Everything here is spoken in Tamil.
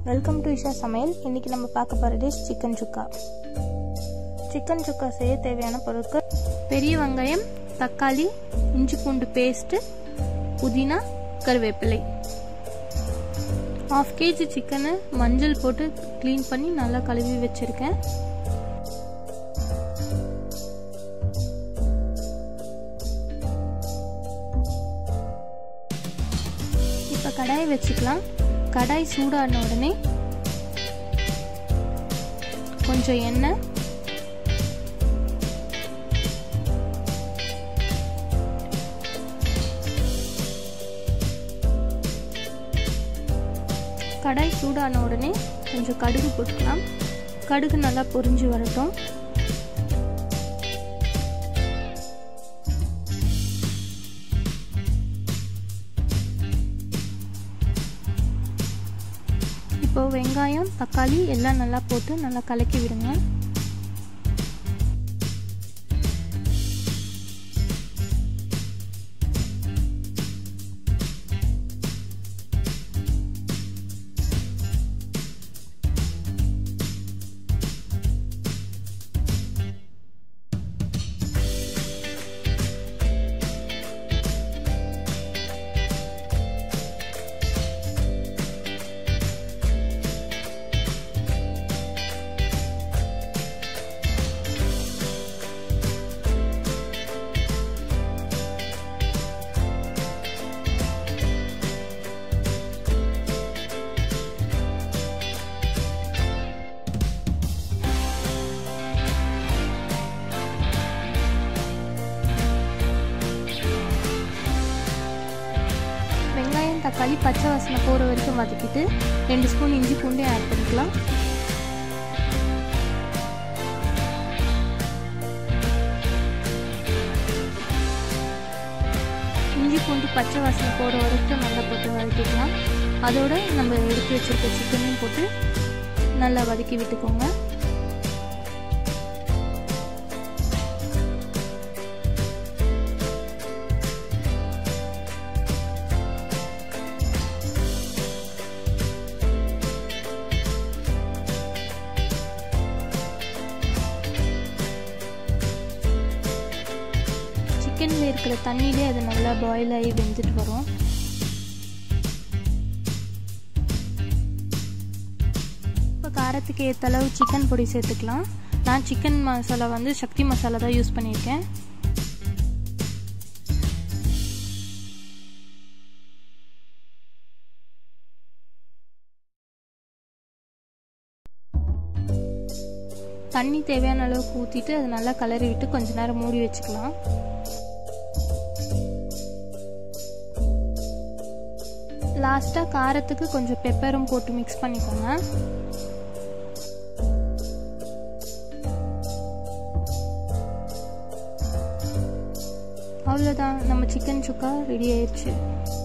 வெல்கம் டு இஷா சமையல் இன்றைக்கி நம்ம பார்க்க போகிற dish chicken sukka chicken sukka செய்ய தேவையான பொருட்கள் பெரிய வெங்காயம் தக்காளி இஞ்சி பூண்டு பேஸ்ட்டு புதினா கருவேப்பிலை ஆஃப் கேஜி சிக்கனை மஞ்சள் போட்டு க்ளீன் பண்ணி நல்லா கழுவி வச்சுருக்கேன் இப்போ கடாயை வச்சுக்கலாம் கடாய் சூடான உடனே கொஞ்சம் எண்ணெய் கடாய் சூடான உடனே கொஞ்சம் கடுகு போட்டுக்கலாம் கடுகு நல்லா பொரிஞ்சு வரட்டும் இப்போ வெங்காயம் தக்காளி எல்லாம் நல்லா போட்டு நல்லா கலக்கி விடுங்க வெங்காயம் தக்காளி பச்சை வாசனை போகிற வரைக்கும் வதக்கிட்டு ரெண்டு ஸ்பூன் இஞ்சி பூண்டு ஆட் பண்ணிக்கலாம் இஞ்சி பூண்டு பச்சை வாசனை போகிற வரைக்கும் நல்லா போட்டு வதக்கிக்கலாம் அதோட நம்ம எடுத்து வச்சுருக்க சிக்கனையும் போட்டு நல்லா வதக்கி விட்டுக்கோங்க சிக்கனில் இருக்கிற தண்ணியிலே அது நல்லா பாயில் ஆகி வெந்துட்டு வரும் இப்போ காரத்துக்கு ஏற்ற அளவு சிக்கன் பொடி சேர்த்துக்கலாம் நான் சிக்கன் மசாலா வந்து சக்தி மசாலா தான் யூஸ் பண்ணியிருக்கேன் தண்ணி தேவையான அளவுக்கு ஊற்றிட்டு அதை நல்லா கலரி விட்டு கொஞ்ச நேரம் மூடி வச்சுக்கலாம் லாஸ்ட்டாக காரத்துக்கு கொஞ்சம் பெப்பரும் போட்டு மிக்ஸ் பண்ணிக்கோங்க அவ்வளோதான் நம்ம சிக்கன் சுக்கா ரெடி ஆயிடுச்சு